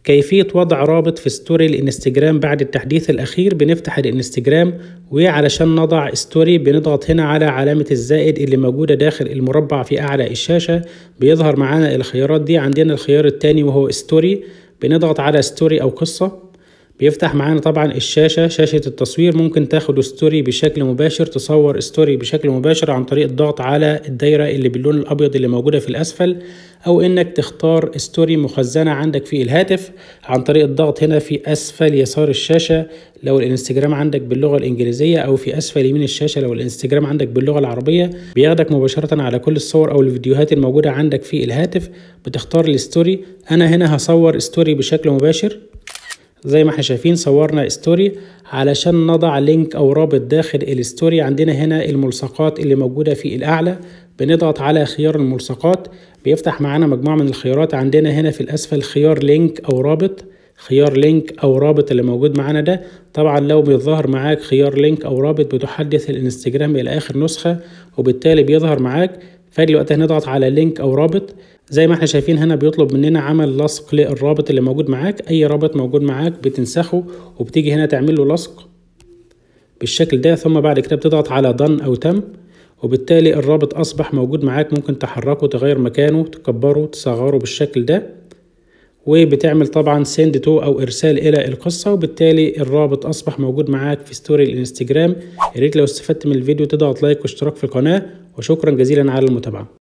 كيفية وضع رابط في ستوري الانستجرام بعد التحديث الأخير بنفتح الانستجرام وعلشان نضع ستوري بنضغط هنا على علامة الزائد اللي موجودة داخل المربع في أعلى الشاشة بيظهر معانا الخيارات دي عندنا الخيار التاني وهو ستوري بنضغط على ستوري أو قصة بيفتح معانا طبعا الشاشة شاشة التصوير ممكن تاخد ستوري بشكل مباشر تصور ستوري بشكل مباشر عن طريق الضغط على الدايرة اللي باللون الأبيض اللي موجودة في الأسفل أو إنك تختار ستوري مخزنة عندك في الهاتف عن طريق الضغط هنا في أسفل يسار الشاشة لو الانستجرام عندك باللغة الإنجليزية أو في أسفل يمين الشاشة لو الانستجرام عندك باللغة العربية بياخدك مباشرة على كل الصور أو الفيديوهات الموجودة عندك في الهاتف بتختار الستوري أنا هنا هصور ستوري بشكل مباشر زي ما احنا شايفين صورنا ستوري علشان نضع لينك او رابط داخل الستوري عندنا هنا الملصقات اللي موجودة في الاعلى بنضغط على خيار الملصقات بيفتح معانا مجموعة من الخيارات عندنا هنا في الاسفل خيار لينك او رابط خيار لينك او رابط اللي موجود معانا ده طبعا لو بيظهر معاك خيار لينك او رابط بتحدث الانستجرام الى اخر نسخة وبالتالي بيظهر معاك فاجي وقتها نضغط على لينك او رابط زي ما احنا شايفين هنا بيطلب مننا عمل لصق للرابط اللي موجود معاك اي رابط موجود معاك بتنسخه وبتيجي هنا تعمل له لصق بالشكل ده ثم بعد كده بتضغط على ضن او تم وبالتالي الرابط اصبح موجود معاك ممكن تحركه تغير مكانه تكبره تصغره بالشكل ده وبتعمل طبعا سند تو او ارسال الى القصه وبالتالي الرابط اصبح موجود معاك في ستوري الانستجرام يا ريت لو استفدت من الفيديو تضغط لايك واشتراك في القناه وشكرا جزيلا على المتابعه